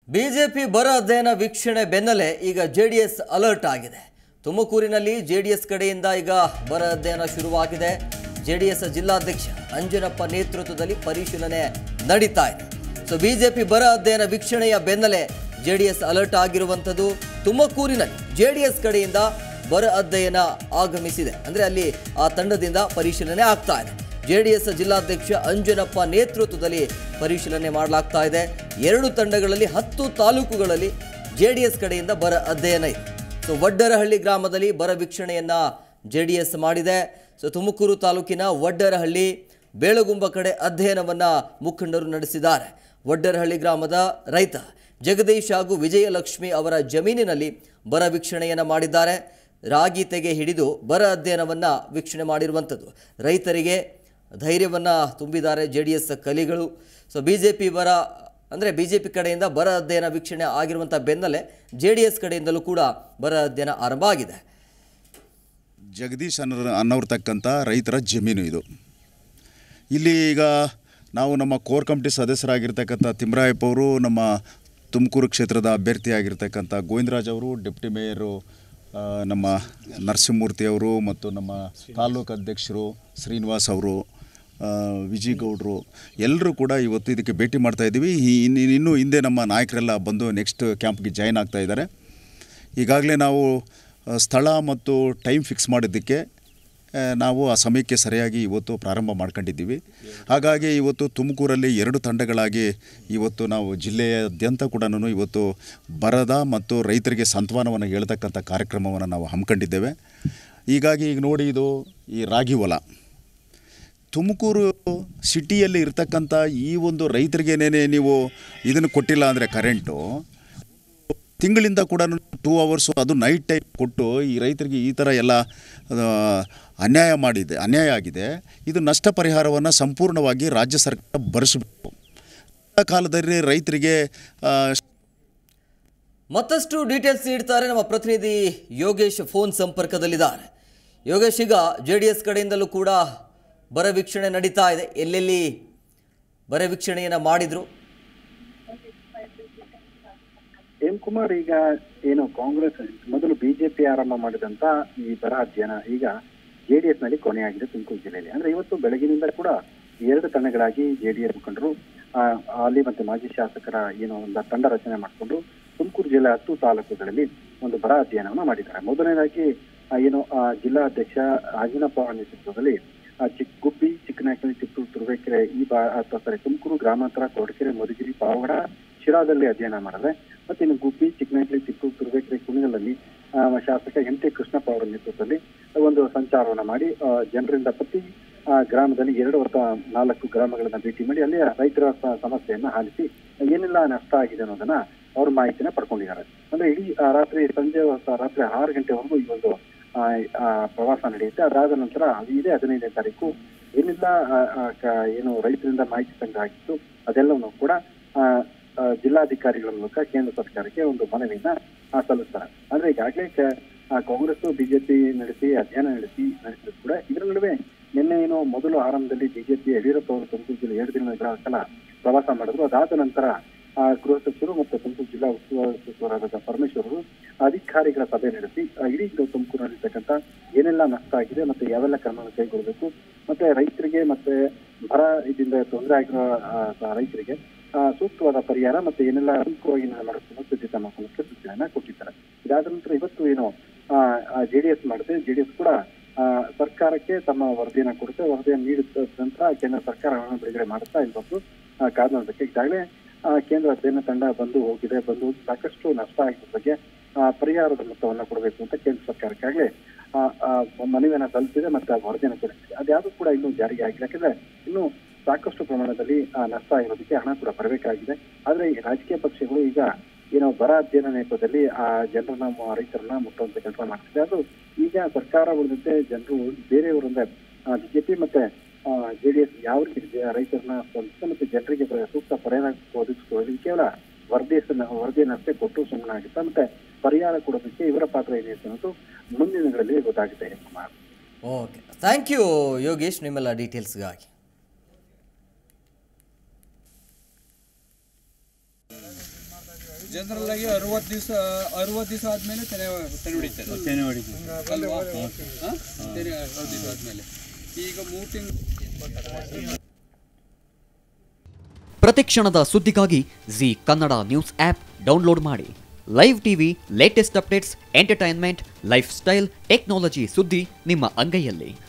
BJP ಬರ ಅಧ್ಯಯನ ವೀಕ್ಷಣೆ ಬೆನ್ನಲ್ಲೇ ಈಗ ಜೆಡಿಎಸ್ ಅಲರ್ಟ್ ಆಗಿದೆ ತುಮಕೂರಿನಲ್ಲಿ ಜೆಡಿಎಸ್ ಕಡೆಯಿಂದ ಈಗ ಬರ ಅಧ್ಯಯನ ಶುರುವಾಗಿದೆ ಜೆಡಿಎಸ್ ಜಿಲ್ಲಾಧ್ಯಕ್ಷ ಅಂಜನಪ್ಪ ನೇತೃತ್ವದಲ್ಲಿ ಪರಿಶೀಲನೆ ನಡೀತಾ ಇದೆ ಸೊ ಬಿಜೆಪಿ ಬರ ಅಧ್ಯಯನ ವೀಕ್ಷಣೆಯ ಬೆನ್ನಲ್ಲೇ ಜೆಡಿಎಸ್ ಅಲರ್ಟ್ ಆಗಿರುವಂಥದ್ದು ತುಮಕೂರಿನಲ್ಲಿ ಜೆಡಿಎಸ್ ಕಡೆಯಿಂದ ಬರ ಅಧ್ಯಯನ ಆಗಮಿಸಿದೆ ಅಂದರೆ ಅಲ್ಲಿ ಆ ತಂಡದಿಂದ ಪರಿಶೀಲನೆ ಆಗ್ತಾ ಇದೆ ಜೆಡಿಎಸ್ ಜಿಲ್ಲಾಧ್ಯಕ್ಷ ಅಂಜನಪ್ಪ ನೇತೃತ್ವದಲ್ಲಿ ಪರಿಶೀಲನೆ ಮಾಡಲಾಗ್ತಾ ಇದೆ ಎರಡು ತಂಡಗಳಲ್ಲಿ ಹತ್ತು ತಾಲೂಕುಗಳಲ್ಲಿ ಜೆಡಿಎಸ್ ಕಡೆಯಿಂದ ಬರ ಅಧ್ಯಯನ ಇದೆ ಸೊ ವಡ್ಡರಹಳ್ಳಿ ಗ್ರಾಮದಲ್ಲಿ ಬರ ವೀಕ್ಷಣೆಯನ್ನ ಜೆಡಿಎಸ್ ಮಾಡಿದೆ ಸೊ ತುಮಕೂರು ತಾಲೂಕಿನ ವಡ್ಡರಹಳ್ಳಿ ಬೇಳಗುಂಬ ಕಡೆ ಅಧ್ಯಯನವನ್ನ ಮುಖಂಡರು ನಡೆಸಿದ್ದಾರೆ ವಡ್ಡರಹಳ್ಳಿ ಗ್ರಾಮದ ರೈತ ಜಗದೀಶ್ ಹಾಗೂ ವಿಜಯಲಕ್ಷ್ಮಿ ಅವರ ಜಮೀನಿನಲ್ಲಿ ಬರ ವೀಕ್ಷಣೆಯನ್ನು ಮಾಡಿದ್ದಾರೆ ರಾಗಿ ತೆಗೆ ಹಿಡಿದು ಬರ ಅಧ್ಯಯನವನ್ನು ವೀಕ್ಷಣೆ ಮಾಡಿರುವಂಥದ್ದು ರೈತರಿಗೆ ಧೈರ್ಯವನ್ನು ತುಂಬಿದ್ದಾರೆ ಜೆ ಡಿ ಎಸ್ ಕಲಿಗಳು ಸೊ ಬಿ ಜೆ ಪಿ ಬರ ಅಂದರೆ ಬಿ ಜೆ ಪಿ ಕಡೆಯಿಂದ ಬರ ಅಧ್ಯಯನ ವೀಕ್ಷಣೆ ಆಗಿರುವಂಥ ಬೆನ್ನಲ್ಲೇ ಜೆ ಡಿ ಎಸ್ ಕಡೆಯಿಂದಲೂ ಕೂಡ ಬರ ಅಧ್ಯಯನ ಆರಂಭ ಆಗಿದೆ ಜಗದೀಶ್ ಅನ್ನೋ ಅನ್ನೋರ್ ತಕ್ಕಂಥ ರೈತರ ಜಮೀನು ಇದು ಇಲ್ಲಿ ಈಗ ನಾವು ನಮ್ಮ ಕೋರ್ ಕಮಿಟಿ ಸದಸ್ಯರಾಗಿರ್ತಕ್ಕಂಥ ತಿಮ್ರಾಯಪ್ಪ ಅವರು ನಮ್ಮ ತುಮಕೂರು ಕ್ಷೇತ್ರದ ಅಭ್ಯರ್ಥಿಯಾಗಿರ್ತಕ್ಕಂಥ ಗೋವಿಂದರಾಜ್ ಅವರು ಡೆಪ್ಟಿ ಮೇಯರು ಆ, ನಮ್ಮ ನರಸಿಂಹಮೂರ್ತಿ ಅವರು ಮತ್ತು ನಮ್ಮ ತಾಲೂಕು ಅಧ್ಯಕ್ಷರು ಶ್ರೀನಿವಾಸ್ ಅವರು ಆ, ವಿಜಯ್ ಗೌಡ್ರು ಎಲ್ಲರೂ ಕೂಡ ಇವತ್ತು ಇದಕ್ಕೆ ಭೇಟಿ ಮಾಡ್ತಾ ಇದ್ದೀವಿ ಈ- ಇನ್ನು ಇನ್ನೂ ಹಿಂದೆ ನಮ್ಮ ನಾಯಕರೆಲ್ಲ ಬಂದು ನೆಕ್ಸ್ಟ್ ಕ್ಯಾಂಪ್ಗೆ ಜಾಯ್ನ್ ಆಗ್ತಾ ಇದ್ದಾರೆ ಈಗಾಗಲೇ ನಾವು ಆ, ಸ್ಥಳ ಮತ್ತು ಟೈಮ್ ಫಿಕ್ಸ್ ಮಾಡಿದ್ದಕ್ಕೆ ಆ, ನಾವು ಆ ಸಮಯಕ್ಕೆ ಸರಿಯಾಗಿ ಇವತ್ತು ಪ್ರಾರಂಭ ಮಾಡ್ಕೊಂಡಿದ್ದೀವಿ ಹಾಗಾಗಿ ಇವತ್ತು ತುಮಕೂರಲ್ಲಿ ಎರಡು ತಂಡಗಳಾಗಿ ಇವತ್ತು ನಾವು ಜಿಲ್ಲೆಯಾದ್ಯಂತ ಕೂಡ ಇವತ್ತು ಬರದ ಮತ್ತು ರೈತರಿಗೆ ಸಂತ್ವಾನವನ್ನು ಹೇಳ್ತಕ್ಕಂಥ ಕಾರ್ಯಕ್ರಮವನ್ನು ನಾವು ಹಮ್ಮಿಕೊಂಡಿದ್ದೇವೆ ಹೀಗಾಗಿ ಈಗ ನೋಡಿ ಇದು ಈ ರಾಗಿ ಹೊಲ ತುಮಕೂರು ಸಿಟಿಯಲ್ಲಿ ಇರ್ತಕ್ಕಂಥ ಈ ಒಂದು ರೈತರಿಗೇನೇ ನೀವು ಇದನ್ನು ಕೊಟ್ಟಿಲ್ಲ ಅಂದರೆ ಕರೆಂಟು ತಿಂಗಳಿಂದ ಕೂಡ ಟೂ ಅವರ್ಸು ಅದು ನೈಟ್ ಟೈಮ್ ಕೊಟ್ಟು ಈ ರೈತರಿಗೆ ಈ ಥರ ಎಲ್ಲ ಆ, ಅನ್ಯಾಯ ಮಾಡಿದೆ ಅನ್ಯಾಯ ಆಗಿದೆ ಇದು ನಷ್ಟ ಪರಿಹಾರವನ್ನು ಸಂಪೂರ್ಣವಾಗಿ ರಾಜ್ಯ ಸರ್ಕಾರ ಭರಿಸಬೇಕು ಆ ಕಾಲದಲ್ಲಿ ರೈತರಿಗೆ ಆ, ಮತ್ತಷ್ಟು ಡೀಟೇಲ್ಸ್ ನೀಡ್ತಾರೆ ನಮ್ಮ ಪ್ರತಿನಿಧಿ ಯೋಗೇಶ್ ಫೋನ್ ಸಂಪರ್ಕದಲ್ಲಿದ್ದಾರೆ ಯೋಗೇಶ್ ಈಗ ಜೆ ಡಿ ಎಸ್ ಕಡೆಯಿಂದಲೂ ಕೂಡ ಬರ ವೀಕ್ಷಣೆ ನಡೀತಾ ಇದೆ ಎಲ್ಲೆಲ್ಲಿ ಬರ ವೀಕ್ಷಣೆಯನ್ನು ಮಾಡಿದ್ರು ಎಂ ಕುಮಾರ್ ಈಗ ಏನು ಕಾಂಗ್ರೆಸ್ ಮೊದಲು ಬಿಜೆಪಿ ಆರಂಭ ಮಾಡಿದಂತ ಈ ಬರ ಅಧ್ಯಯನ ಈಗ ಜೆಡಿಎಸ್ ನಲ್ಲಿ ಕೊನೆಯಾಗಿದೆ ತುಮಕೂರು ಜಿಲ್ಲೆಯಲ್ಲಿ ಅಂದ್ರೆ ಇವತ್ತು ಬೆಳಗಿನಿಂದ ಕೂಡ ಎರಡು ತಂಡಗಳಾಗಿ ಜೆಡಿಎಸ್ ಮುಖಂಡರು ಆ, ಹಾಲಿ ಮತ್ತೆ ಮಾಜಿ ಶಾಸಕರ ಏನು ಒಂದು ತಂಡ ರಚನೆ ಮಾಡಿಕೊಂಡು ತುಮಕೂರು ಜಿಲ್ಲೆ ಹತ್ತು ತಾಲೂಕುಗಳಲ್ಲಿ ಒಂದು ಬರ ಅಧ್ಯಯನವನ್ನು ಮಾಡಿದ್ದಾರೆ ಮೊದಲನೇದಾಗಿ ಆ, ಏನು ಆ, ಜಿಲ್ಲಾಧ್ಯಕ್ಷ ರಾಜಿನಪ್ಪ ನೇತೃತ್ವದಲ್ಲಿ ಆ, ಚಿಕ್ಕ ಗುಬ್ಬಿ ಚಿಕ್ಕನಾಯಕನಹಳ್ಳಿ ಚಿಕ್ಕೂರು ತುರುವೇಕೆರೆ ಈ ಬಾ ಅಥವಾ ಸಾರಿ ತುಮಕೂರು ಗ್ರಾಮಾಂತರ ಕೊರಟಗೆರೆ ಮಧುಗಿರಿ ಪಾವಗಡ ಶಿರಾದಲ್ಲಿ ಅಧ್ಯಯನ ಮಾಡಿದ್ರೆ ಮತ್ತೆ ಇನ್ನು ಗುಬ್ಬಿ ಚಿಕ್ಕನಹಳ್ಳಿ ತಿಪ್ಪೂರು ತುರುವೇಕೆರೆ ಕುಣಿಗಲಲ್ಲಿ ಆ, ಶಾಸಕ ಎಂ ಟಿ ಕೃಷ್ಣಪ್ಪ ಅವರ ನೇತೃತ್ವದಲ್ಲಿ ಒಂದು ಸಂಚಾರವನ್ನ ಮಾಡಿ ಆ, ಜನರಿಂದ ಪ್ರತಿ ಆ, ಗ್ರಾಮದಲ್ಲಿ ಎರಡು ಅಥವಾ ನಾಲ್ಕು ಗ್ರಾಮಗಳನ್ನ ಭೇಟಿ ಮಾಡಿ ಅಲ್ಲಿ ರೈತರ ಸ- ಸಮಸ್ಯೆಯನ್ನ ಆಲಿಸಿ ಏನೆಲ್ಲ ನಷ್ಟ ಆಗಿದೆ ಅನ್ನೋದನ್ನ ಅವ್ರ ಮಾಹಿತಿನ ಪಡ್ಕೊಂಡಿದ್ದಾರೆ ಅಂದ್ರೆ ಇಡೀ ಆ, ರಾತ್ರಿ ಸಂಜೆ ಹೊತ್ತು ರಾತ್ರಿ ಆರು ಗಂಟೆವರೆಗೂ ಈ ಒಂದು ಆ, ಆ, ಪ್ರವಾಸ ನಡೆಯುತ್ತೆ ಅದಾದ ನಂತರ ಅದು ಇದೇ ಹದಿನೈದನೇ ತಾರೀಕು ಏನೆಲ್ಲ ಆ, ಆ, ಕ- ಏನು ರೈತರಿಂದ ಮಾಹಿತಿ ಸಂಗ್ರಹ ಆಗಿತ್ತು ಅದೆಲ್ಲವನ್ನು ಕೂಡ ಆ, ಆ, ಜಿಲ್ಲಾಧಿಕಾರಿಗಳ ಮೂಲಕ ಕೇಂದ್ರ ಸರ್ಕಾರಕ್ಕೆ ಒಂದು ಮನವಿಯನ್ನ ಆ, ಸಲ್ಲಿಸ್ತಾರೆ ಅಂದ್ರೆ ಈಗಾಗಲೇ ಕ- ಆ, ಕಾಂಗ್ರೆಸ್ ಬಿಜೆಪಿ ನಡೆಸಿ ಅಧ್ಯಯನ ನಡೆಸಿ ನಡೆಸಿದ್ರು ಕೂಡ ಇದರ ನಡುವೆ ನಿನ್ನೆ ಏನು ಮೊದಲು ಆರಂಭದಲ್ಲಿ ಬಿಜೆಪಿ ಯಡಿಯೂರಪ್ಪ ಅವರು ತುಮಕೂರು ಜಿಲ್ಲೆ ಎರಡು ದಿನಗಳ ಕಾಲ ಪ್ರವಾಸ ಮಾಡಿದ್ರು ಅದಾದ ನಂತರ ಆ, ಗೃಹ ಸಚಿವರು ಮತ್ತು ತುಮಕೂರು ಜಿಲ್ಲಾ ಉಸ್ತುವಾರಿ ಸಚಿವರಾದ ಪರಮೇಶ್ವರ್ ಅವರು ಅಧಿಕಾರಿಗಳ ಸಭೆ ನಡೆಸಿ ಆ, ಇಡೀ ತುಮಕೂರಿನಲ್ಲಿರ್ತಕ್ಕಂಥ ಏನೆಲ್ಲ ನಷ್ಟ ಆಗಿದೆ ಮತ್ತೆ ಯಾವೆಲ್ಲ ಕ್ರಮವನ್ನು ಕೈಗೊಳ್ಳಬೇಕು ಮತ್ತೆ ರೈತರಿಗೆ ಮತ್ತೆ ಬರ ಇದರಿಂದ ತೊಂದರೆ ಆಗಿರೋ ಆ, ಸ- ರೈತರಿಗೆ ಆ, ಸೂಕ್ತವಾದ ಪರಿಹಾರ ಮತ್ತೆ ಏನೆಲ್ಲ ಅನುಕೂಲವಾಗಿ ಮಾಡಬೇಕು ಸಿದ್ಧತೆ ಮಾಡ್ಕೊಳ್ಳೋಕೆ ಸೂಚನೆಯನ್ನ ಕೊಟ್ಟಿದ್ದಾರೆ ಇದಾದ ನಂತರ ಇವತ್ತು ಏನು ಜೆಡಿಎಸ್ ಮಾಡಿದೆ ಜೆಡಿಎಸ್ ಕೂಡ ಆ, ಸರ್ಕಾರಕ್ಕೆ ತಮ್ಮ ವರದಿಯನ್ನ ಕೊಡುತ್ತೆ ವರದಿಯನ್ನು ನೀಡಿದ ನಂತರ ಕೇಂದ್ರ ಸರ್ಕಾರ ಹಣ ಬಿಡುಗಡೆ ಮಾಡುತ್ತಾ ಇಲ್ಲೊಂದು ಕಾದು ನೋಡಬೇಕು ಈಗಾಗಲೇ ಆ, ಕೇಂದ್ರ ಅಧ್ಯಯನ ತಂಡ ಬಂದು ಹೋಗಿದೆ ಬಂದು ಹೋಗಿ ಸಾಕಷ್ಟು ನಷ್ಟ ಆಗಿದ್ದ ಬಗ್ಗೆ ಆ, ಪರಿಹಾರದ ಮೊತ್ತವನ್ನ ಕೊಡಬೇಕು ಅಂತ ಕೇಂದ್ರ ಸರ್ಕಾರಕ್ಕಾಗಲೇ ಆ, ಆ, ಮನವಿಯನ್ನ ಸಲ್ಲಿಸಿದೆ ಮತ್ತೆ ಆ ವರದಿಯನ್ನು ಕೊಡಿಸಿದೆ ಅದ್ಯಾವುದು ಕೂಡ ಇನ್ನೂ ಜಾರಿಗೆ ಆಗಿಲ್ಲ ಯಾಕಂದ್ರೆ ಇನ್ನು ಸಾಕಷ್ಟು ಪ್ರಮಾಣದಲ್ಲಿ ಆ, ನಷ್ಟ ಆಗಿರೋದಕ್ಕೆ ಹಣ ಕೂಡ ಬರಬೇಕಾಗಿದೆ ಆದ್ರೆ ಈ ರಾಜಕೀಯ ಪಕ್ಷಗಳು ಈಗ ಏನೋ ಬರ ಅಧ್ಯಯನ ನೆಪದಲ್ಲಿ ಆ ಜನರನ್ನ ಮ- ರೈತರನ್ನ ಮುಟ್ಟುವಂತ ಕೆಲಸ ಮಾಡ್ತಿದೆ ಅದು ಈಗ ಸರ್ಕಾರ ಉಳಿದಂತೆ ಜನರು ಬೇರೆಯವರಿಂದ ಬಿಜೆಪಿ ಮತ್ತೆ ಜೆಡಿಎಸ್ ಯಾವ ರೀತಿ ಜ- ರೈತರನ್ನ ಸ್ಪಂದಿಸುತ್ತೆ ಮತ್ತೆ ಜನರಿಗೆ ಬ- ಸೂಕ್ತ ಪರಿಹಾರ ಒದಗಿಸುವುದು ಕೇವಲ ವರದಿಯನ್ನ ವರದಿಯನ್ನಷ್ಟೇ ಕೊಟ್ಟು ಸುಮ್ಮನೆ ಆಗುತ್ತೆ ಮತ್ತೆ ಪರಿಹಾರ ಕೊಡೋದಕ್ಕೆ ಇವರ ಪಾತ್ರ ಏನಿದೆ ಅನ್ನೋದು ಮುಂದಿನ ದಿನಗಳಲ್ಲಿ ಗೊತ್ತಾಗುತ್ತೆ Kumar okay thank you Yogesh ನಿಮ್ಮೆಲ್ಲ ಡೀಟೇಲ್ಸ್ಗಾಗಿ ಜನರಲ್ ಆಗಿ ಅರವತ್ತು ದಿವಸ ಅರವತ್ತು ದಿವಸ ಆದ್ಮೇಲೆ ತೆನೆ ತೆನೆ ಹೊಡಿತಾರೆ ತೆನೆ ಹೊಡಿತಾರೆ ಅಲ್ವಾ ಹಾ? ತೆನೆ ಅರವತ್ತು ದಿವಸ ಆದ್ಮೇಲೆ ಈಗ ಮೂರು ತಿಂಗಳು ಪ್ರತಿಕ್ಷಣದ ಸುದ್ದಿಗಾಗಿ Zee Kannada news app download ಮಾಡಿ live TV latest updates entertainment lifestyle technology ಸುದ್ದಿ ನಿಮ್ಮ ಅಂಗೈಯಲ್ಲಿ